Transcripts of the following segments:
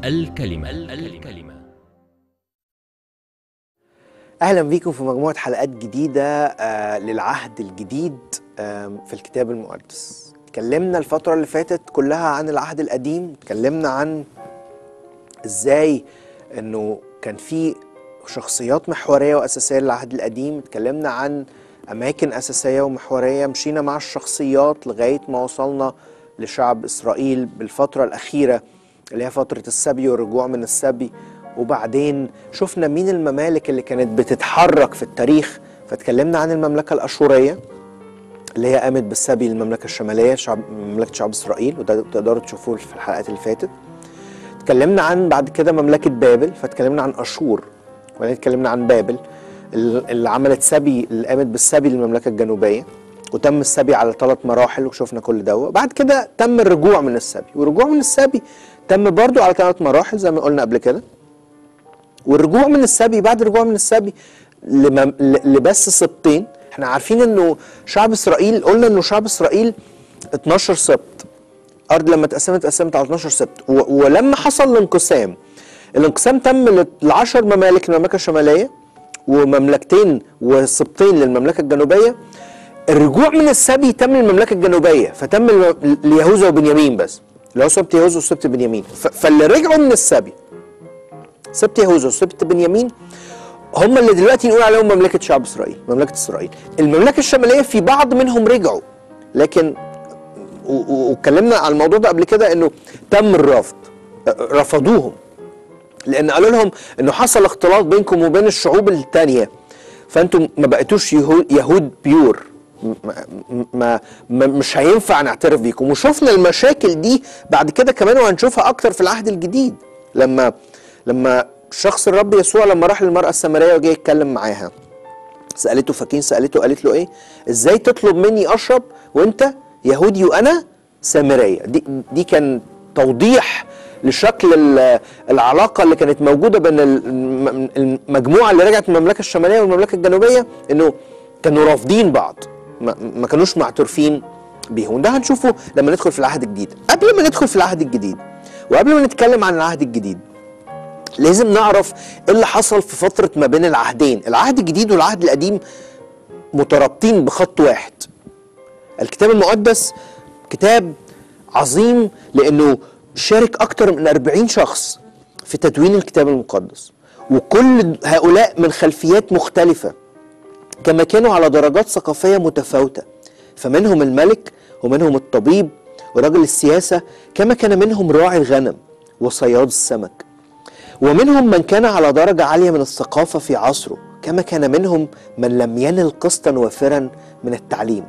الكلمة الكلمة اهلا بيكم في مجموعه حلقات جديده آه للعهد الجديد آه في الكتاب المقدس اتكلمنا الفتره اللي فاتت كلها عن العهد القديم اتكلمنا عن ازاي انه كان في شخصيات محوريه واساسيه للعهد القديم اتكلمنا عن اماكن اساسيه ومحوريه مشينا مع الشخصيات لغايه ما وصلنا لشعب اسرائيل بالفتره الاخيره اللي هي فتره السبي والرجوع من السبي وبعدين شفنا مين الممالك اللي كانت بتتحرك في التاريخ فاتكلمنا عن المملكه الاشوريه اللي هي قامت بالسبي للمملكه الشماليه شعب مملكه شعب اسرائيل وده تقدروا تشوفوه في الحلقات اللي فاتت اتكلمنا عن بعد كده مملكه بابل فاتكلمنا عن اشور وبعدين اتكلمنا عن بابل اللي عملت سبي اللي قامت بالسبي للمملكه الجنوبيه وتم السبي على ثلاث مراحل وشفنا كل ده بعد كده تم الرجوع من السبي والرجوع من السبي تم برضو على ثلاث مراحل زي ما قلنا قبل كده والرجوع من السبي بعد الرجوع من السبي لمم- ل- لبس سبطين احنا عارفين انه شعب اسرائيل قلنا انه شعب اسرائيل 12 سبط ارض لما اتقسمت اتقسمت على 12 سبط و- ولما حصل الانقسام الانقسام تم لعشر ممالك للمملكه الشماليه ومملكتين وسبطين للمملكه الجنوبيه الرجوع من السبي تم للمملكه الجنوبيه فتم الم- ليهوذا وبنيامين بس اللي هو سبط يهوذا وسبط بنيامين ف- فاللي رجعوا من السبي سبط يهوذا وسبط بنيامين هم اللي دلوقتي نقول عليهم مملكه شعب اسرائيل مملكه اسرائيل المملكه الشماليه في بعض منهم رجعوا لكن و- و- واتكلمنا على الموضوع ده قبل كده انه تم الرفض رفضوهم لان قالوا لهم انه حصل اختلاط بينكم وبين الشعوب التانية فانتم ما بقيتوش يهود, يهود بيور م- ما, ما, ما مش هينفع نعترف بيكم وشفنا المشاكل دي بعد كده كمان وهنشوفها اكتر في العهد الجديد لما لما شخص الرب يسوع لما راح للمرأة السامرية وجاي يتكلم معاها سألته فاكين سألته قالت له ايه ازاي تطلب مني اشرب وانت يهودي وانا سامرية دي, دي كان توضيح لشكل ال- العلاقة اللي كانت موجودة بين الم- المجموعة اللي رجعت من المملكة الشمالية والمملكة الجنوبية انه كانوا رافضين بعض ما, ما كانوش معترفين بيهم ده هنشوفه لما ندخل في العهد الجديد قبل ما ندخل في العهد الجديد وقبل ما نتكلم عن العهد الجديد لازم نعرف ايه اللي حصل في فترة ما بين العهدين العهد الجديد والعهد القديم مترابطين بخط واحد الكتاب المقدس كتاب عظيم لانه شارك اكتر من 40 شخص في تدوين الكتاب المقدس وكل هؤلاء من خلفيات مختلفة كما كانوا على درجات ثقافية متفاوتة فمنهم الملك ومنهم الطبيب ورجل السياسة كما كان منهم راعي الغنم وصياد السمك ومنهم من كان على درجة عالية من الثقافة في عصره كما كان منهم من لم ينل قسطا وافرا من التعليم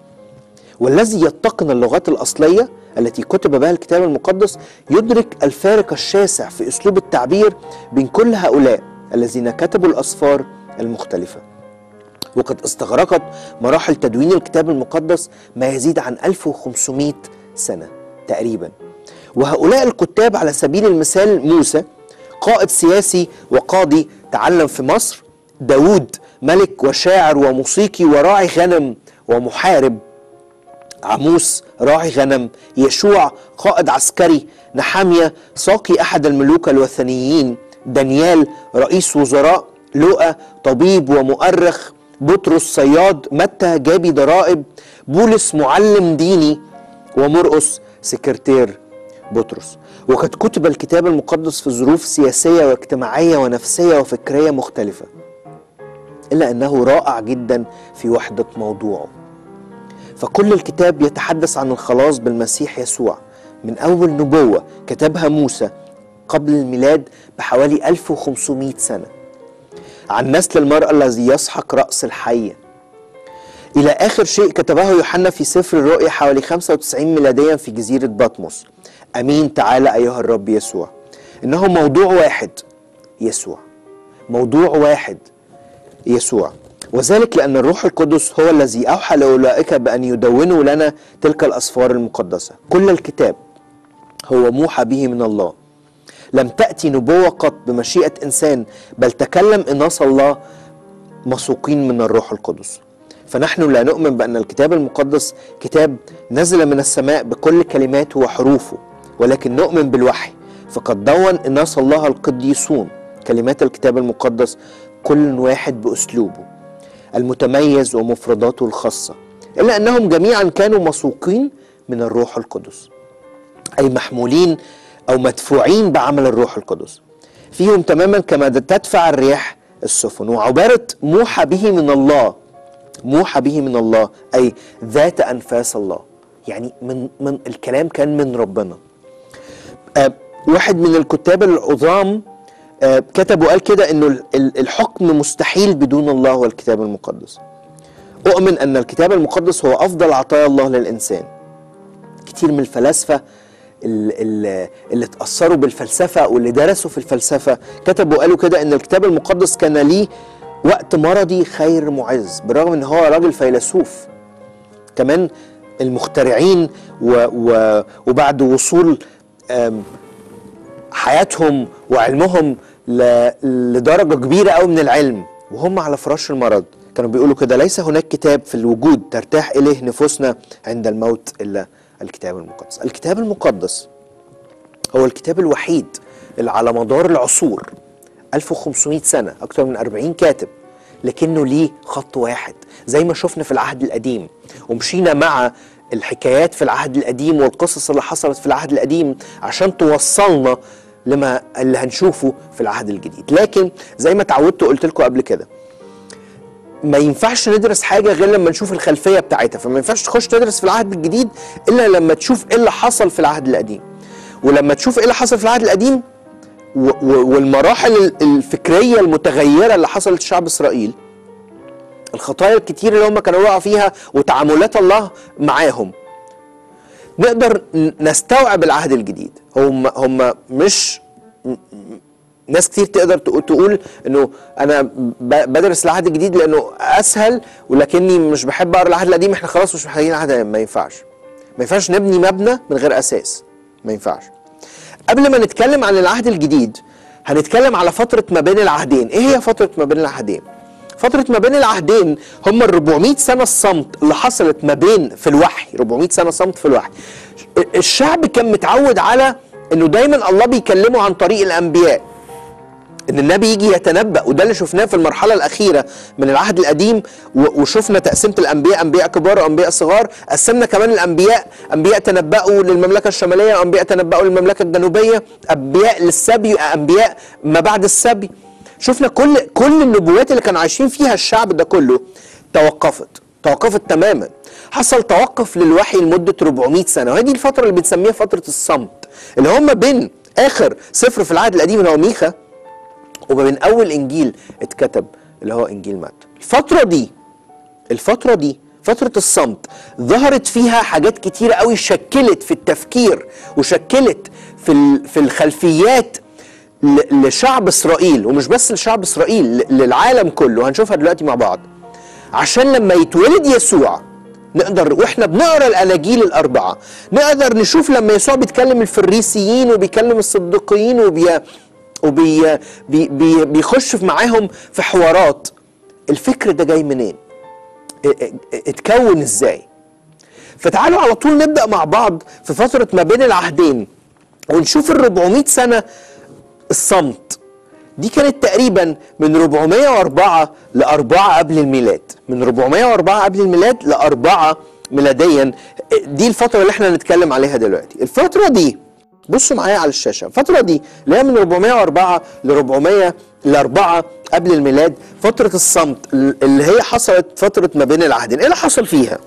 والذي يتقن اللغات الأصلية التي كتب بها الكتاب المقدس يدرك الفارق الشاسع في أسلوب التعبير بين كل هؤلاء الذين كتبوا الأسفار المختلفة وقد استغرقت مراحل تدوين الكتاب المقدس ما يزيد عن 1500 سنة تقريبا وهؤلاء الكتاب على سبيل المثال موسى قائد سياسي وقاضي تعلم في مصر داود ملك وشاعر وموسيقي وراعي غنم ومحارب عموس راعي غنم يشوع قائد عسكري نحامية ساقي أحد الملوك الوثنيين دانيال رئيس وزراء لؤى طبيب ومؤرخ بطرس صياد متى جابي ضرائب بولس معلم ديني ومرقس سكرتير بطرس وقد كتب الكتاب المقدس في ظروف سياسية واجتماعية ونفسية وفكرية مختلفة إلا أنه رائع جدا في وحدة موضوعه فكل الكتاب يتحدث عن الخلاص بالمسيح يسوع من أول نبوة كتبها موسى قبل الميلاد بحوالي 1500 سنة عن نسل المرأة الذي يسحق رأس الحية إلى آخر شيء كتبه يوحنا في سفر الرؤيا حوالي 95 ميلاديا في جزيرة بطمس أمين تعالى أيها الرب يسوع إنه موضوع واحد يسوع موضوع واحد يسوع وذلك لأن الروح القدس هو الذي أوحى لأولئك بأن يدونوا لنا تلك الأسفار المقدسة كل الكتاب هو موحى به من الله لم تأتي نبوة قط بمشيئة إنسان بل تكلم إناس الله مسوقين من الروح القدس فنحن لا نؤمن بأن الكتاب المقدس كتاب نزل من السماء بكل كلماته وحروفه ولكن نؤمن بالوحي فقد دون الناس الله القديسون كلمات الكتاب المقدس كل واحد بأسلوبه المتميز ومفرداته الخاصة إلا أنهم جميعا كانوا مسوقين من الروح القدس أي محمولين أو مدفوعين بعمل الروح القدس فيهم تماما كما تدفع الرياح السفن وعبارة موحى به من الله موحى به من الله أي ذات أنفاس الله يعني من, من الكلام كان من ربنا آه واحد من الكتاب العظام آه كتب وقال كده انه ال- ال- الحكم مستحيل بدون الله والكتاب المقدس اؤمن ان الكتاب المقدس هو افضل عطايا الله للانسان كتير من الفلاسفه ال- ال- اللي اتاثروا بالفلسفه واللي درسوا في الفلسفه كتبوا وقالوا كده ان الكتاب المقدس كان ليه وقت مرضي خير معز بالرغم ان هو راجل فيلسوف كمان المخترعين و و وبعد وصول آم، حياتهم وعلمهم ل- لدرجه كبيره قوي من العلم وهم على فراش المرض كانوا بيقولوا كده ليس هناك كتاب في الوجود ترتاح اليه نفوسنا عند الموت الا الكتاب المقدس الكتاب المقدس هو الكتاب الوحيد اللي على مدار العصور 1500 سنة أكثر من 40 كاتب لكنه ليه خط واحد زي ما شفنا في العهد القديم ومشينا مع الحكايات في العهد القديم والقصص اللي حصلت في العهد القديم عشان توصلنا لما اللي هنشوفه في العهد الجديد لكن زي ما اتعودت وقلت لكم قبل كده ما ينفعش ندرس حاجه غير لما نشوف الخلفيه بتاعتها فما ينفعش تخش تدرس في العهد الجديد الا لما تشوف ايه اللي حصل في العهد القديم ولما تشوف ايه اللي حصل في العهد القديم و- و- والمراحل ال- الفكريه المتغيره اللي حصلت لشعب اسرائيل الخطايا الكتير اللي هم كانوا وقعوا فيها وتعاملات الله معاهم نقدر ن- نستوعب العهد الجديد هم هم مش ناس كتير تقدر تقو- تقول انه انا ب- بدرس العهد الجديد لانه اسهل ولكني مش بحب اقرا العهد القديم احنا خلاص مش محتاجين العهد القديم. ما ينفعش ما ينفعش نبني مبنى من غير اساس ما ينفعش قبل ما نتكلم عن العهد الجديد هنتكلم على فترة ما بين العهدين ايه هي فترة ما بين العهدين فترة ما بين العهدين هم ال 400 سنة الصمت اللي حصلت ما بين في الوحي 400 سنة صمت في الوحي الشعب كان متعود على انه دايما الله بيكلمه عن طريق الانبياء ان النبي يجي يتنبأ وده اللي شفناه في المرحلة الأخيرة من العهد القديم و- وشفنا تقسيمة الأنبياء أنبياء كبار وأنبياء صغار قسمنا كمان الأنبياء أنبياء تنبأوا للمملكة الشمالية وأنبياء تنبأوا للمملكة الجنوبية أنبياء للسبي أنبياء ما بعد السبي شفنا كل كل النبوات اللي كانوا عايشين فيها الشعب ده كله توقفت توقفت تماما حصل توقف للوحي لمدة 400 سنة وهذه الفترة اللي بنسميها فترة الصمت اللي هم بين آخر سفر في العهد القديم اللي هو ميخا وما بين اول انجيل اتكتب اللي هو انجيل متى الفتره دي الفتره دي فتره الصمت ظهرت فيها حاجات كتيره قوي شكلت في التفكير وشكلت في ال- في الخلفيات ل- لشعب اسرائيل ومش بس لشعب اسرائيل ل- للعالم كله هنشوفها دلوقتي مع بعض عشان لما يتولد يسوع نقدر واحنا بنقرا الاناجيل الاربعه نقدر نشوف لما يسوع بيتكلم الفريسيين وبيكلم الصديقيين وبي وبي بي بي بيخش في معاهم في حوارات الفكر ده جاي منين؟ ا- ا- اتكون ازاي؟ فتعالوا على طول نبدا مع بعض في فتره ما بين العهدين ونشوف ال 400 سنه الصمت دي كانت تقريبا من 404 ل 4 قبل الميلاد من 404 قبل الميلاد ل 4 ميلاديا دي الفترة اللي احنا هنتكلم عليها دلوقتي الفترة دي بصوا معايا على الشاشة الفترة دي اللي هي من 404 ل 400 ل 4 قبل الميلاد فترة الصمت اللي هي حصلت فترة ما بين العهدين ايه اللي حصل فيها؟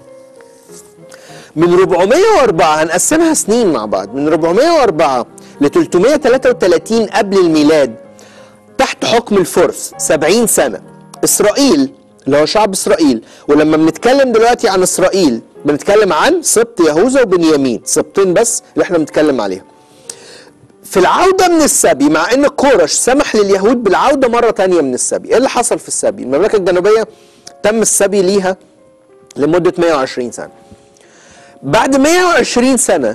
من 404 هنقسمها سنين مع بعض من 404 ل 333 قبل الميلاد تحت حكم الفرس 70 سنة إسرائيل اللي هو شعب إسرائيل ولما بنتكلم دلوقتي عن إسرائيل بنتكلم عن سبط يهوذا وبنيامين سبطين بس اللي احنا بنتكلم عليهم في العودة من السبي مع ان كورش سمح لليهود بالعودة مرة تانية من السبي ايه اللي حصل في السبي المملكة الجنوبية تم السبي ليها لمدة 120 سنة بعد 120 سنة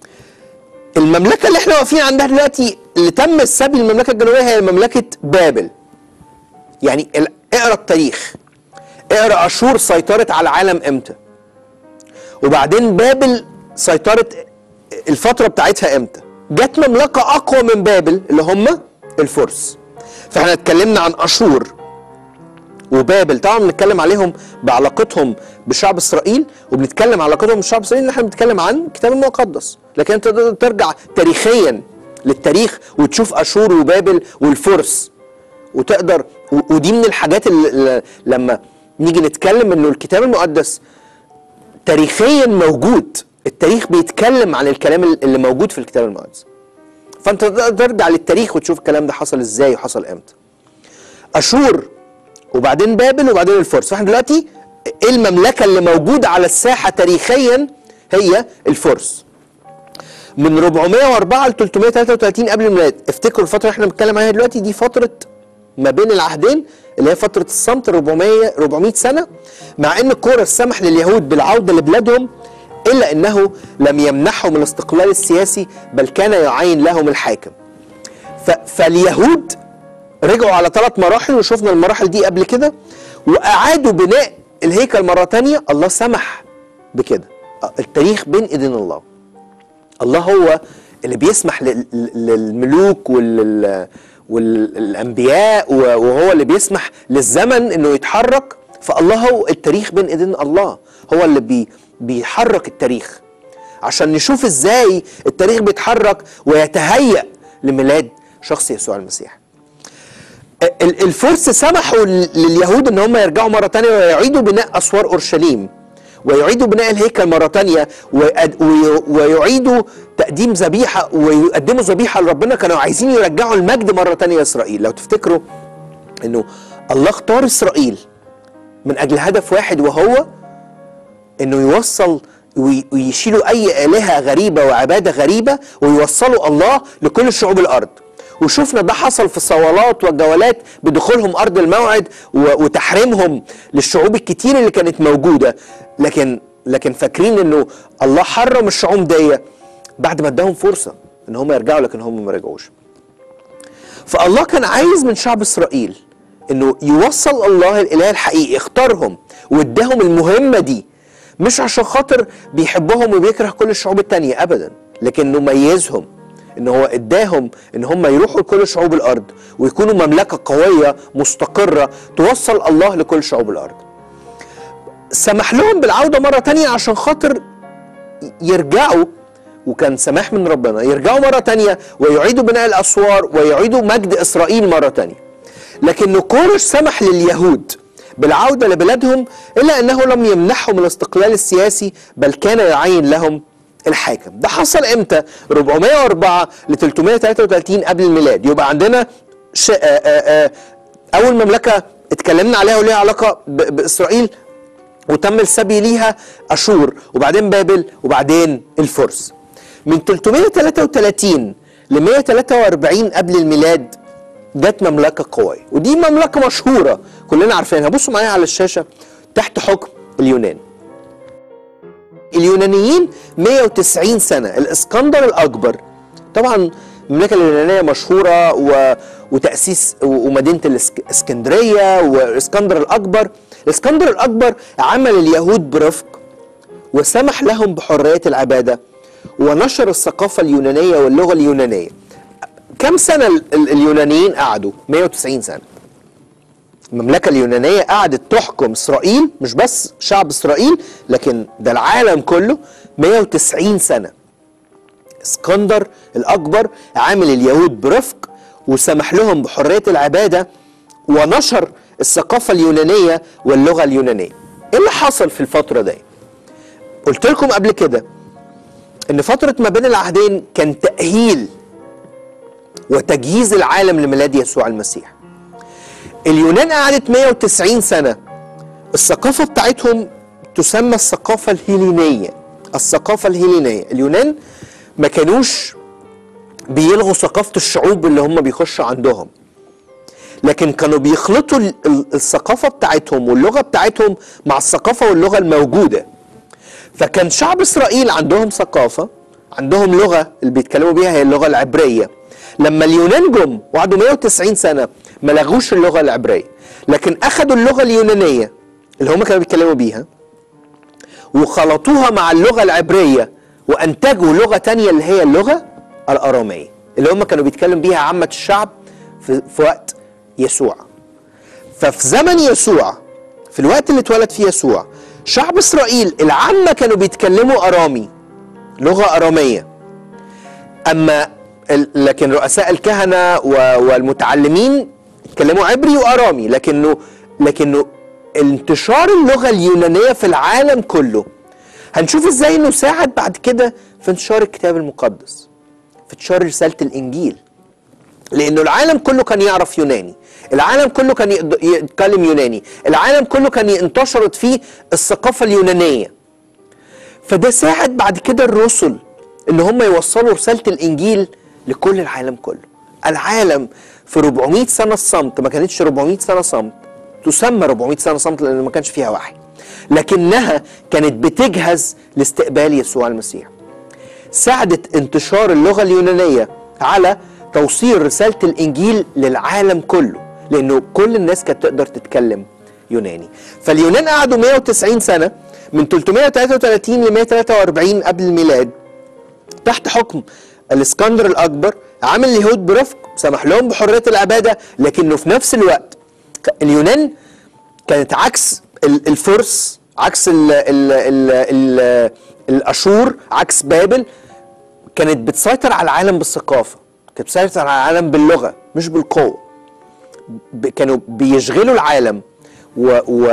المملكة اللي احنا واقفين عندها دلوقتي اللي تم السبي للمملكة الجنوبية هي مملكة بابل يعني ال- اقرا التاريخ اقرا اشور سيطرت على العالم امتى وبعدين بابل سيطرت الفترة بتاعتها امتى جت مملكه اقوى من بابل اللي هم الفرس فاحنا اتكلمنا عن اشور وبابل طبعا بنتكلم عليهم بعلاقتهم بشعب اسرائيل وبنتكلم علاقتهم بشعب اسرائيل ان احنا بنتكلم عن الكتاب المقدس لكن انت تقدر ترجع تاريخيا للتاريخ وتشوف اشور وبابل والفرس وتقدر و- ودي من الحاجات اللي اللي لما نيجي نتكلم انه الكتاب المقدس تاريخيا موجود التاريخ بيتكلم عن الكلام اللي موجود في الكتاب المقدس فانت تقدر ترجع للتاريخ وتشوف الكلام ده حصل ازاي وحصل امتى اشور وبعدين بابل وبعدين الفرس فاحنا دلوقتي ايه المملكه اللي موجوده على الساحه تاريخيا هي الفرس من 404 ل 333 قبل الميلاد افتكروا الفتره اللي احنا بنتكلم عليها دلوقتي دي فتره ما بين العهدين اللي هي فتره الصمت 400 400 سنه مع ان كورس سمح لليهود بالعوده لبلادهم الا انه لم يمنحهم الاستقلال السياسي بل كان يعين لهم الحاكم ف- فاليهود رجعوا على ثلاث مراحل وشفنا المراحل دي قبل كده واعادوا بناء الهيكل مره تانية الله سمح بكده التاريخ بين ايدين الله الله هو اللي بيسمح لل- للملوك وال والانبياء و- وهو اللي بيسمح للزمن انه يتحرك فالله هو التاريخ بين ايدين الله هو اللي بي بيحرك التاريخ عشان نشوف ازاي التاريخ بيتحرك ويتهيأ لميلاد شخص يسوع المسيح ال- الفرس سمحوا لل- لليهود ان هم يرجعوا مره تانية ويعيدوا بناء اسوار اورشليم ويعيدوا بناء الهيكل مره تانية ويأد- وي- ويعيدوا تقديم ذبيحه ويقدموا ذبيحه لربنا كانوا عايزين يرجعوا المجد مره تانية لاسرائيل لو تفتكروا انه الله اختار اسرائيل من اجل هدف واحد وهو انه يوصل وي- ويشيلوا اي الهه غريبه وعباده غريبه ويوصلوا الله لكل شعوب الارض وشفنا ده حصل في الصوالات والجولات بدخولهم ارض الموعد و- وتحريمهم للشعوب الكتير اللي كانت موجوده لكن لكن فاكرين انه الله حرم الشعوب دي بعد ما اداهم فرصه ان هم يرجعوا لكن هم ما رجعوش فالله كان عايز من شعب اسرائيل انه يوصل الله الاله الحقيقي اختارهم واداهم المهمه دي مش عشان خاطر بيحبهم وبيكره كل الشعوب التانية ابدا لكنه ميزهم ان هو اداهم ان هم يروحوا لكل شعوب الارض ويكونوا مملكه قويه مستقره توصل الله لكل شعوب الارض سمح لهم بالعوده مره تانية عشان خاطر يرجعوا وكان سماح من ربنا يرجعوا مرة تانية ويعيدوا بناء الأسوار ويعيدوا مجد إسرائيل مرة تانية لكن كورش سمح لليهود بالعودة لبلادهم إلا أنه لم يمنحهم الاستقلال السياسي بل كان يعين لهم الحاكم ده حصل امتى 404 ل 333 قبل الميلاد يبقى عندنا ش... آآ آآ اول مملكه اتكلمنا عليها وليها علاقه ب... باسرائيل وتم السبي ليها اشور وبعدين بابل وبعدين الفرس من 333 ل 143 قبل الميلاد جت مملكه قويه ودي مملكه مشهوره كلنا عارفينها بصوا معايا على الشاشه تحت حكم اليونان اليونانيين 190 سنه الاسكندر الاكبر طبعا المملكه اليونانيه مشهوره و... وتاسيس و- ومدينه الاسكندريه والاسكندر الاكبر الاسكندر الاكبر عمل اليهود برفق وسمح لهم بحريه العباده ونشر الثقافه اليونانيه واللغه اليونانيه كم سنه ال- ال- اليونانيين قعدوا 190 سنه المملكه اليونانيه قعدت تحكم اسرائيل مش بس شعب اسرائيل لكن ده العالم كله 190 سنه اسكندر الاكبر عامل اليهود برفق وسمح لهم بحريه العباده ونشر الثقافه اليونانيه واللغه اليونانيه ايه اللي حصل في الفتره دي قلت لكم قبل كده ان فتره ما بين العهدين كان تاهيل وتجهيز العالم لميلاد يسوع المسيح اليونان قعدت 190 سنه الثقافه بتاعتهم تسمى الثقافه الهيلينيه الثقافه الهيلينيه اليونان ما كانوش بيلغوا ثقافه الشعوب اللي هم بيخشوا عندهم لكن كانوا بيخلطوا ال- ال- الثقافه بتاعتهم واللغه بتاعتهم مع الثقافه واللغه الموجوده فكان شعب اسرائيل عندهم ثقافه عندهم لغه اللي بيتكلموا بيها هي اللغه العبريه لما اليونان جم وقعدوا 190 سنه ما لغوش اللغه العبريه لكن اخذوا اللغه اليونانيه اللي هم كانوا بيتكلموا بيها وخلطوها مع اللغه العبريه وانتجوا لغه تانية اللي هي اللغه الاراميه اللي هم كانوا بيتكلم بيها عامه الشعب في, في وقت يسوع ففي زمن يسوع في الوقت اللي اتولد فيه يسوع شعب اسرائيل العامه كانوا بيتكلموا ارامي لغه اراميه اما ال- لكن رؤساء الكهنه و- والمتعلمين اتكلموا عبري وارامي لكنه لكنه انتشار اللغه اليونانيه في العالم كله هنشوف ازاي انه ساعد بعد كده في انتشار الكتاب المقدس في انتشار رساله الانجيل لانه العالم كله كان يعرف يوناني العالم كله كان يقد- يتكلم يوناني العالم كله كان انتشرت فيه الثقافه اليونانيه فده ساعد بعد كده الرسل ان هم يوصلوا رساله الانجيل لكل العالم كله العالم في 400 سنه الصمت ما كانتش 400 سنه صمت تسمى 400 سنه صمت لان ما كانش فيها وحي لكنها كانت بتجهز لاستقبال يسوع المسيح ساعدت انتشار اللغه اليونانيه على توصيل رساله الانجيل للعالم كله لانه كل الناس كانت تقدر تتكلم يوناني فاليونان قعدوا 190 سنه من 333 ل 143 قبل الميلاد تحت حكم الاسكندر الاكبر عامل اليهود برفق سمح لهم بحريه العباده لكنه في نفس الوقت ك- اليونان كانت عكس ال- الفرس عكس ال ال ال ال الاشور عكس بابل كانت بتسيطر على العالم بالثقافه كانت بتسيطر على العالم باللغه مش بالقوه ب- كانوا بيشغلوا العالم و و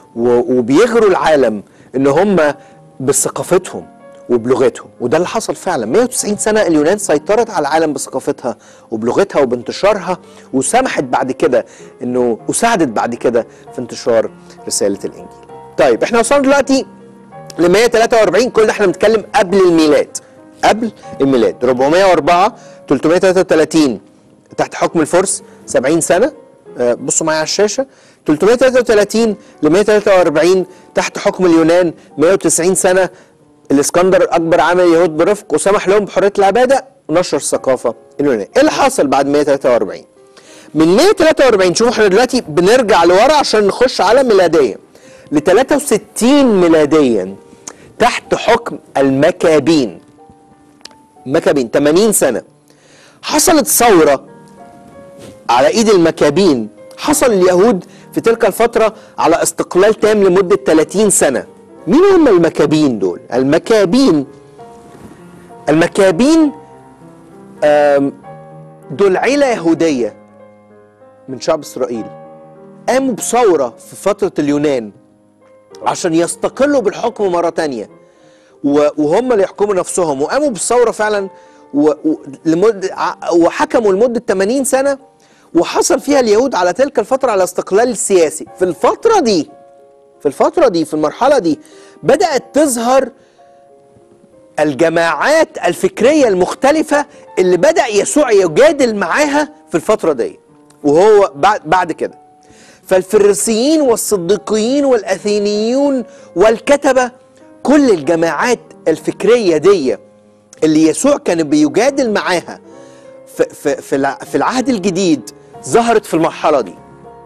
و وبيغروا العالم ان هم بثقافتهم وبلغتهم وده اللي حصل فعلا 190 سنه اليونان سيطرت على العالم بثقافتها وبلغتها وبانتشارها وسمحت بعد كده انه وساعدت بعد كده في انتشار رساله الانجيل. طيب احنا وصلنا دلوقتي ل 143 كل ده احنا بنتكلم قبل الميلاد قبل الميلاد 404 333 تحت حكم الفرس 70 سنه آه، بصوا معايا على الشاشه 333 ل 143 تحت حكم اليونان 190 سنه الاسكندر الاكبر عامل اليهود برفق وسمح لهم بحريه العباده ونشر الثقافه اليونانيه ايه اللي حصل بعد 143 من 143 شوفوا احنا دلوقتي بنرجع لورا عشان نخش على ميلاديا ل 63 ميلاديا تحت حكم المكابين مكابين 80 سنه حصلت ثوره على ايد المكابين حصل اليهود في تلك الفترة على استقلال تام لمدة 30 سنة مين هم المكابين دول؟ المكابين المكابين آم، دول عيلة يهودية من شعب إسرائيل قاموا بثورة في فترة اليونان عشان يستقلوا بالحكم مرة تانية و- وهم اللي يحكموا نفسهم وقاموا بالثوره فعلا و... و... لمد... ع- وحكموا لمده 80 سنه وحصل فيها اليهود على تلك الفتره على استقلال سياسي في الفتره دي في الفتره دي في المرحله دي بدات تظهر الجماعات الفكريه المختلفه اللي بدا يسوع يجادل معاها في الفتره دي وهو بعد بعد كده فالفريسيين والصديقيين والاثينيون والكتبه كل الجماعات الفكريه دي اللي يسوع كان بيجادل معاها في في في الع- في العهد الجديد ظهرت في المرحله دي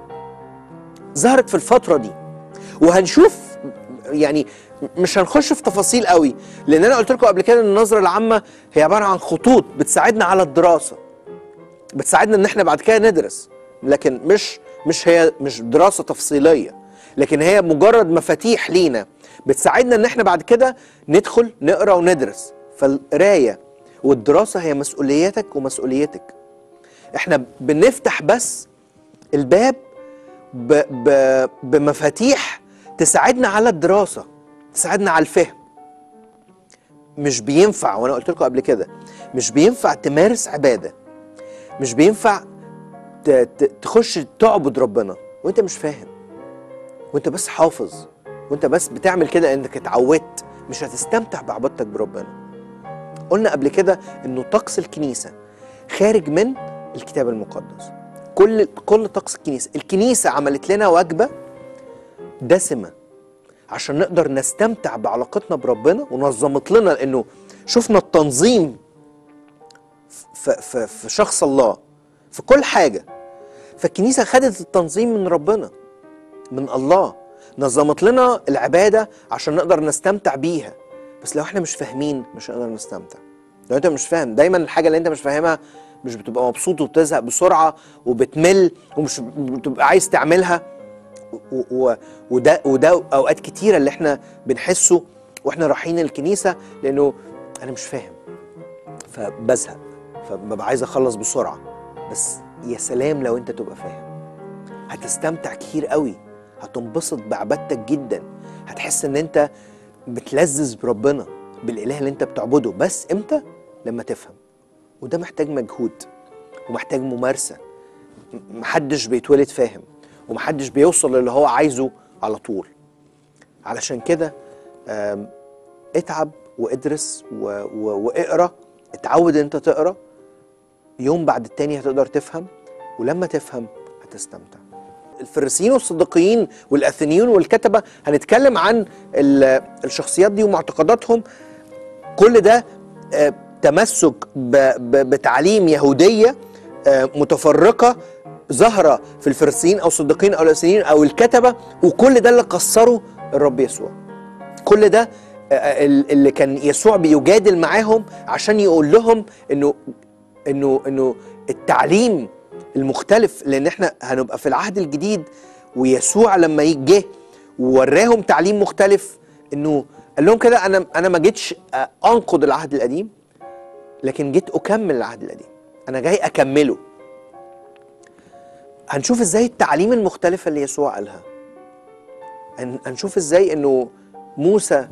ظهرت في الفتره دي وهنشوف يعني مش هنخش في تفاصيل قوي لان انا قلت لكم قبل كده ان النظره العامه هي عباره عن خطوط بتساعدنا على الدراسه بتساعدنا ان احنا بعد كده ندرس لكن مش مش هي مش دراسه تفصيليه لكن هي مجرد مفاتيح لينا بتساعدنا ان احنا بعد كده ندخل نقرا وندرس فالقرايه والدراسه هي مسؤوليتك ومسؤوليتك احنا بنفتح بس الباب ب ب بمفاتيح تساعدنا على الدراسه تساعدنا على الفهم مش بينفع وانا قلت لكم قبل كده مش بينفع تمارس عباده مش بينفع ت- ت- تخش تعبد ربنا وانت مش فاهم وانت بس حافظ وانت بس بتعمل كده انك اتعودت مش هتستمتع بعبادتك بربنا قلنا قبل كده انه طقس الكنيسه خارج من الكتاب المقدس كل كل طقس الكنيسه الكنيسه عملت لنا وجبه دسمه عشان نقدر نستمتع بعلاقتنا بربنا ونظمت لنا لانه شفنا التنظيم في, في, في شخص الله في كل حاجه فالكنيسه خدت التنظيم من ربنا من الله نظمت لنا العباده عشان نقدر نستمتع بيها بس لو احنا مش فاهمين مش هنقدر نستمتع لو انت مش فاهم دايما الحاجه اللي انت مش فاهمها مش بتبقى مبسوط وبتزهق بسرعه وبتمل ومش بتبقى عايز تعملها و- و- وده وده اوقات كتيره اللي احنا بنحسه واحنا رايحين الكنيسه لانه انا مش فاهم فبزهق فببقى عايز اخلص بسرعه بس يا سلام لو انت تبقى فاهم هتستمتع كتير قوي هتنبسط بعبادتك جدا هتحس ان انت بتلذذ بربنا بالاله اللي انت بتعبده بس امتى لما تفهم وده محتاج مجهود ومحتاج ممارسه م- محدش بيتولد فاهم ومحدش بيوصل للي هو عايزه على طول علشان كده آم، اتعب وادرس و- و- واقرا اتعود ان انت تقرا يوم بعد التاني هتقدر تفهم ولما تفهم هتستمتع الفريسيين والصديقيين والاثينيون والكتبه هنتكلم عن ال- الشخصيات دي ومعتقداتهم كل ده آه، تمسك ب- ب- بتعليم يهوديه آه، متفرقه ظاهره في الفريسيين او الصديقين او الاثينيين او الكتبه وكل ده اللي كسره الرب يسوع كل ده آه، آه، اللي كان يسوع بيجادل معاهم عشان يقول لهم انه انه انه التعليم المختلف لان احنا هنبقى في العهد الجديد ويسوع لما جه ووراهم تعليم مختلف انه قال لهم كده انا انا ما جيتش آه، انقض العهد القديم لكن جيت اكمل العهد القديم انا جاي اكمله هنشوف ازاي التعليم المختلفه اللي يسوع قالها هن- هنشوف ازاي انه موسى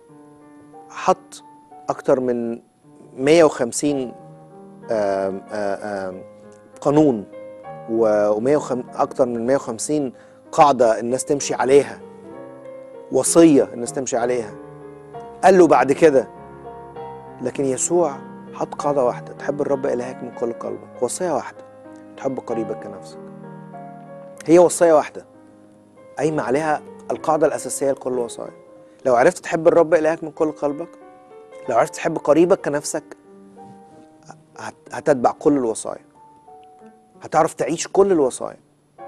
حط اكتر من 150 آم، آم، آم، قانون و100 اكتر من 150 قاعده الناس تمشي عليها وصيه الناس تمشي عليها قال له بعد كده لكن يسوع حط قاعده واحده تحب الرب الهك من كل قلبك وصيه واحده تحب قريبك كنفسك هي وصيه واحده قايمه عليها القاعده الاساسيه لكل الوصايا لو عرفت تحب الرب الهك من كل قلبك لو عرفت تحب قريبك كنفسك هت- هتتبع كل الوصايا هتعرف تعيش كل الوصايا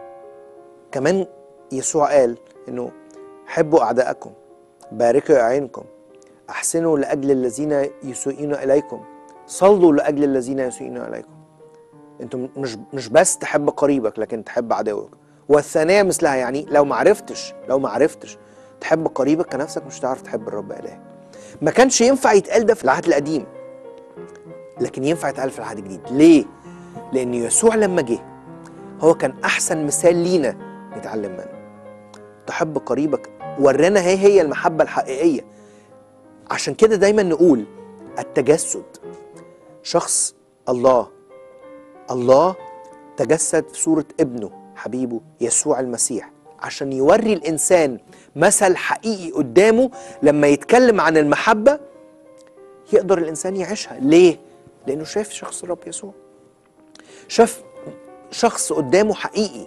كمان يسوع قال انه حبوا اعدائكم باركوا اعينكم احسنوا لاجل الذين يسيئون اليكم صلوا لاجل الذين يسيئون اليكم انتم مش مش بس تحب قريبك لكن تحب عدوك والثانيه مثلها يعني لو ما عرفتش لو ما عرفتش تحب قريبك كنفسك مش هتعرف تحب الرب الهك ما كانش ينفع يتقال ده في العهد القديم لكن ينفع يتقال في العهد الجديد ليه لان يسوع لما جه هو كان احسن مثال لينا نتعلم منه تحب قريبك ورانا هي هي المحبه الحقيقيه عشان كده دايما نقول التجسد شخص الله الله تجسد في صورة ابنه حبيبه يسوع المسيح عشان يوري الإنسان مثل حقيقي قدامه لما يتكلم عن المحبة يقدر الإنسان يعيشها ليه؟ لأنه شاف شخص الرب يسوع شاف شخص قدامه حقيقي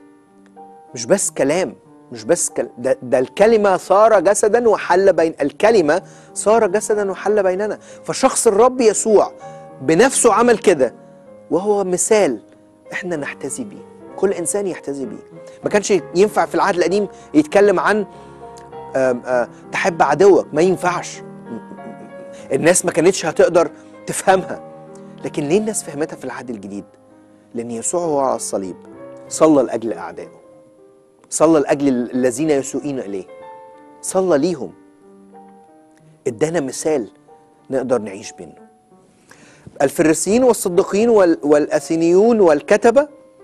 مش بس كلام مش بس كل... ده, ده الكلمة صار جسدا وحل بين الكلمة صار جسدا وحل بيننا فشخص الرب يسوع بنفسه عمل كده وهو مثال احنا نحتذي بيه كل انسان يحتذي بيه ما كانش ينفع في العهد القديم يتكلم عن آم، آه، تحب عدوك ما ينفعش الناس ما كانتش هتقدر تفهمها لكن ليه الناس فهمتها في العهد الجديد لان يسوع هو على الصليب صلى لاجل اعدائه صلى لاجل الذين يسوءون اليه صلى ليهم ادانا مثال نقدر نعيش منه الفريسيين والصديقين وال- والاثينيون والكتبه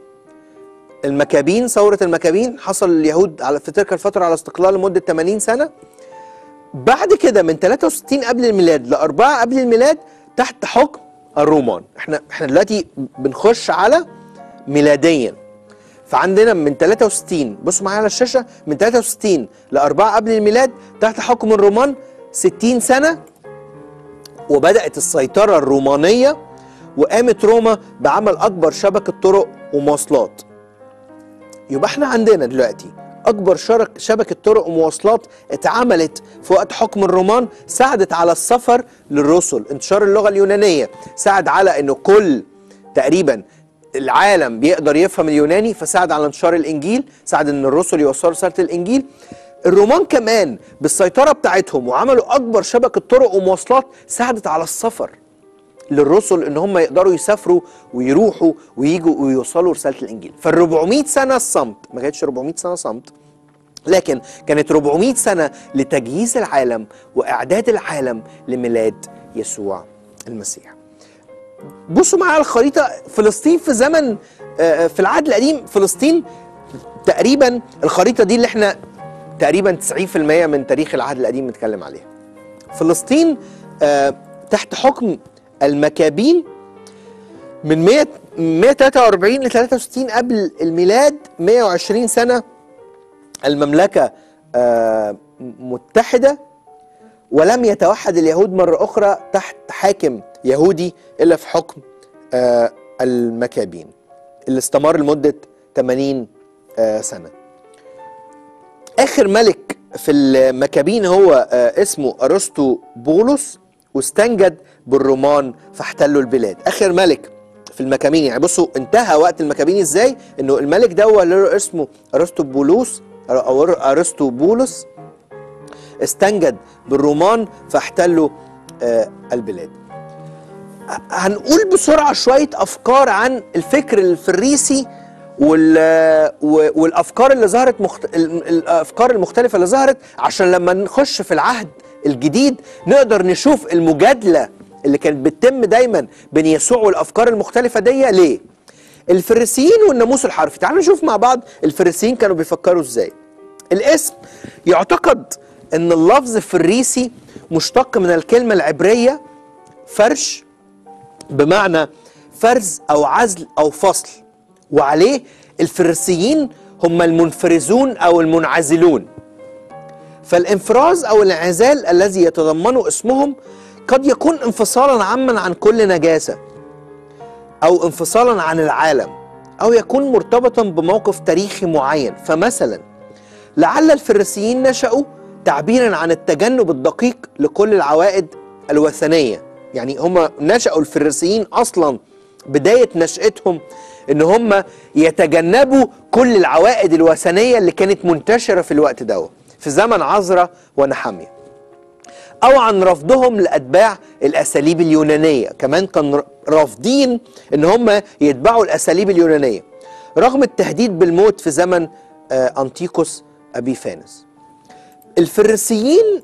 المكابين ثوره المكابين حصل اليهود على في تلك الفتره على استقلال لمده 80 سنه بعد كده من 63 قبل الميلاد لأربعة قبل الميلاد تحت حكم الرومان احنا احنا دلوقتي بنخش على ميلاديا فعندنا من 63 بصوا معايا على الشاشه من 63 لأربعة قبل الميلاد تحت حكم الرومان 60 سنه وبدأت السيطرة الرومانية وقامت روما بعمل أكبر شبكة طرق ومواصلات يبقى احنا عندنا دلوقتي أكبر شرك شبكة طرق ومواصلات اتعملت في وقت حكم الرومان ساعدت على السفر للرسل انتشار اللغة اليونانية ساعد على أنه كل تقريبا العالم بيقدر يفهم اليوناني فساعد على انتشار الإنجيل ساعد أن الرسل يوصلوا رسالة الإنجيل الرومان كمان بالسيطرة بتاعتهم وعملوا أكبر شبكة طرق ومواصلات ساعدت على السفر للرسل ان هم يقدروا يسافروا ويروحوا ويجوا ويوصلوا رساله الانجيل فال 400 سنه الصمت ما كانتش 400 سنه صمت لكن كانت 400 سنه لتجهيز العالم واعداد العالم لميلاد يسوع المسيح بصوا معايا على الخريطه فلسطين في زمن آه، في العهد القديم فلسطين تقريبا الخريطه دي اللي احنا تقريبا 90% من تاريخ العهد القديم بنتكلم عليها فلسطين آه، تحت حكم المكابين من 100 143 ل 63 قبل الميلاد 120 سنه المملكه آه، متحده ولم يتوحد اليهود مرة أخرى تحت حاكم يهودي إلا في حكم آه، المكابين اللي استمر لمدة 80 آه، سنة آخر ملك في المكابين هو آه، اسمه أرسطو بولس واستنجد بالرومان فاحتلوا البلاد آخر ملك في المكابين يعني بصوا انتهى وقت المكابين ازاي انه الملك ده هو اللي اسمه ارسطو بولوس او ارسطو بولس استنجد بالرومان فاحتلوا آه، البلاد هنقول بسرعة شوية أفكار عن الفكر الفريسي وال و- والافكار اللي ظهرت مخت... ال- الافكار المختلفه اللي ظهرت عشان لما نخش في العهد الجديد نقدر نشوف المجادله اللي كانت بتتم دايما بين يسوع والافكار المختلفه دي ليه الفريسيين والناموس الحرفي تعالوا نشوف مع بعض الفريسيين كانوا بيفكروا ازاي الاسم يعتقد ان اللفظ فريسي مشتق من الكلمه العبريه فرش بمعنى فرز او عزل او فصل وعليه الفريسيين هم المنفرزون او المنعزلون فالانفراز او الانعزال الذي يتضمنه اسمهم قد يكون انفصالا عاما عن كل نجاسه او انفصالا عن العالم او يكون مرتبطا بموقف تاريخي معين فمثلا لعل الفريسيين نشأوا تعبيرا عن التجنب الدقيق لكل العوائد الوثنيه يعني هم نشأوا الفريسيين اصلا بدايه نشأتهم ان هم يتجنبوا كل العوائد الوثنيه اللي كانت منتشره في الوقت ده في زمن عزرا ونحمية او عن رفضهم لاتباع الاساليب اليونانيه كمان كان رافضين ان هم يتبعوا الاساليب اليونانيه رغم التهديد بالموت في زمن آه، انطيكوس ابيفانس الفريسيين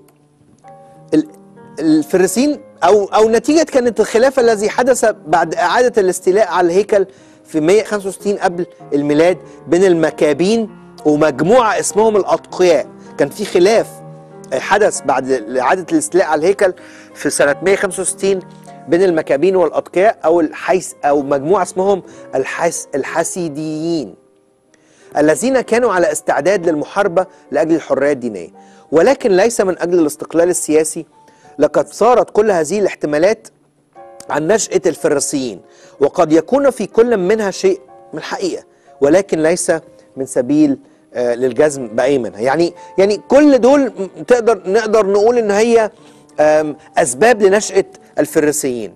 ال- الفريسيين او او نتيجه كانت الخلاف الذي حدث بعد اعاده الاستيلاء على الهيكل في 165 قبل الميلاد بين المكابين ومجموعه اسمهم الاتقياء كان في خلاف حدث بعد اعاده الاستيلاء على الهيكل في سنه 165 بين المكابين والاتقياء او الحيس او مجموعه اسمهم الحس الحسيديين الذين كانوا على استعداد للمحاربة لأجل الحرية الدينية ولكن ليس من أجل الاستقلال السياسي لقد صارت كل هذه الاحتمالات عن نشأة الفريسيين وقد يكون في كل منها شيء من الحقيقة ولكن ليس من سبيل آه، للجزم بأي منها يعني يعني كل دول م- تقدر نقدر نقول ان هي آم، اسباب لنشأة الفريسيين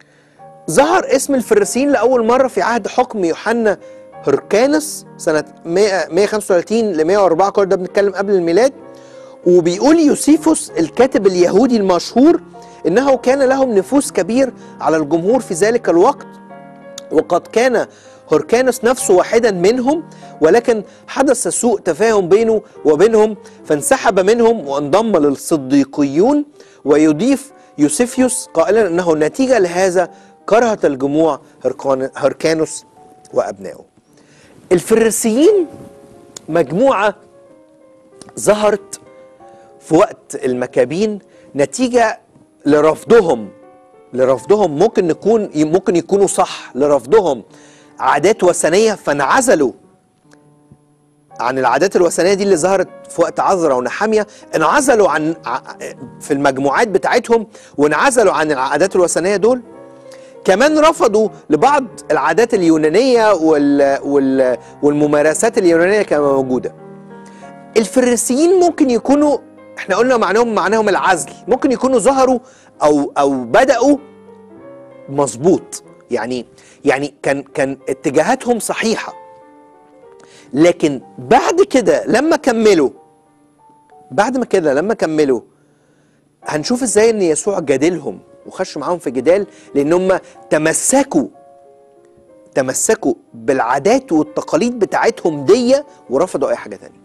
ظهر اسم الفريسيين لأول مرة في عهد حكم يوحنا هركانس سنة 100 135 ل 104 كل ده بنتكلم قبل الميلاد وبيقول يوسيفوس الكاتب اليهودي المشهور إنه كان لهم نفوذ كبير على الجمهور في ذلك الوقت وقد كان هركانس نفسه واحدا منهم ولكن حدث سوء تفاهم بينه وبينهم فانسحب منهم وانضم للصديقيون ويضيف يوسفيوس قائلا انه نتيجه لهذا كرهت الجموع هركان- هركانوس وابنائه. الفريسيين مجموعه ظهرت في وقت المكابين نتيجه لرفضهم لرفضهم ممكن نكون ممكن يكونوا صح لرفضهم عادات وثنيه فانعزلوا عن العادات الوثنيه دي اللي ظهرت في وقت عذرا ونحاميه انعزلوا عن ع- في المجموعات بتاعتهم وانعزلوا عن العادات الوثنيه دول كمان رفضوا لبعض العادات اليونانيه وال وال والممارسات اليونانيه اللي كانت موجوده الفريسيين ممكن يكونوا احنا قلنا معناهم معناهم العزل ممكن يكونوا ظهروا او او بداوا مظبوط يعني يعني كان كان اتجاهاتهم صحيحه لكن بعد كده لما كملوا بعد ما كده لما كملوا هنشوف ازاي ان يسوع جادلهم وخشوا معاهم في جدال لان هم تمسكوا تمسكوا بالعادات والتقاليد بتاعتهم دي ورفضوا اي حاجه تانية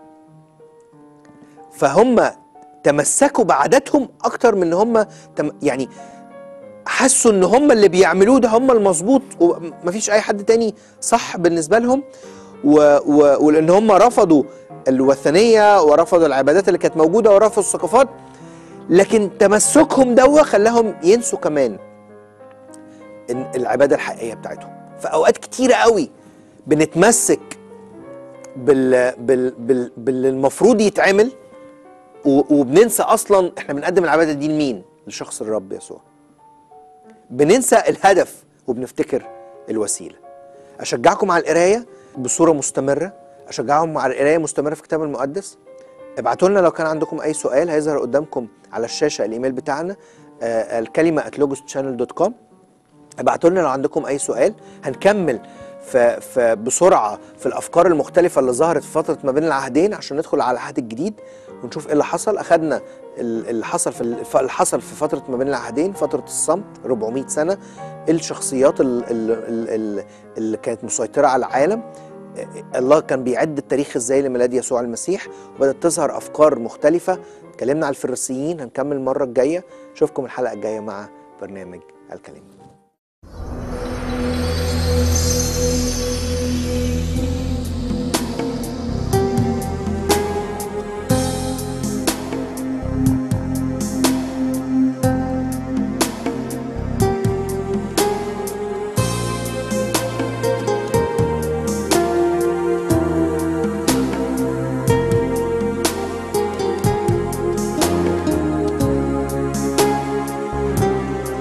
فهم تمسكوا بعاداتهم اكتر من ان هم تم يعني حسوا ان هم اللي بيعملوه ده هم المظبوط ومفيش اي حد تاني صح بالنسبه لهم و... و... ولان هم رفضوا الوثنيه ورفضوا العبادات اللي كانت موجوده ورفضوا الثقافات لكن تمسكهم دوا خلاهم ينسوا كمان إن العباده الحقيقيه بتاعتهم في اوقات كتيره قوي بنتمسك بال بال بال باللي المفروض يتعمل و- وبننسى اصلا احنا بنقدم العباده دي لمين؟ لشخص الرب يسوع. بننسى الهدف وبنفتكر الوسيله. اشجعكم على القرايه بصوره مستمره، اشجعكم على القرايه مستمره في الكتاب المقدس. ابعتوا لنا لو كان عندكم اي سؤال هيظهر قدامكم على الشاشه الايميل بتاعنا آه الكلمه @logoschannel.com ابعتوا لنا لو عندكم اي سؤال هنكمل في في بسرعه في الافكار المختلفه اللي ظهرت في فتره ما بين العهدين عشان ندخل على العهد الجديد ونشوف ايه اللي حصل اخذنا ال- اللي حصل في ال- اللي حصل في فتره ما بين العهدين فتره الصمت 400 سنه الشخصيات ال- ال- ال- ال- اللي كانت مسيطره على العالم الله كان بيعد التاريخ ازاي لميلاد يسوع المسيح وبدات تظهر افكار مختلفه اتكلمنا على الفريسيين هنكمل المره الجايه اشوفكم الحلقه الجايه مع برنامج الكلمه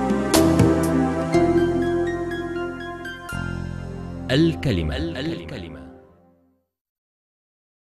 الكلمة الكلمة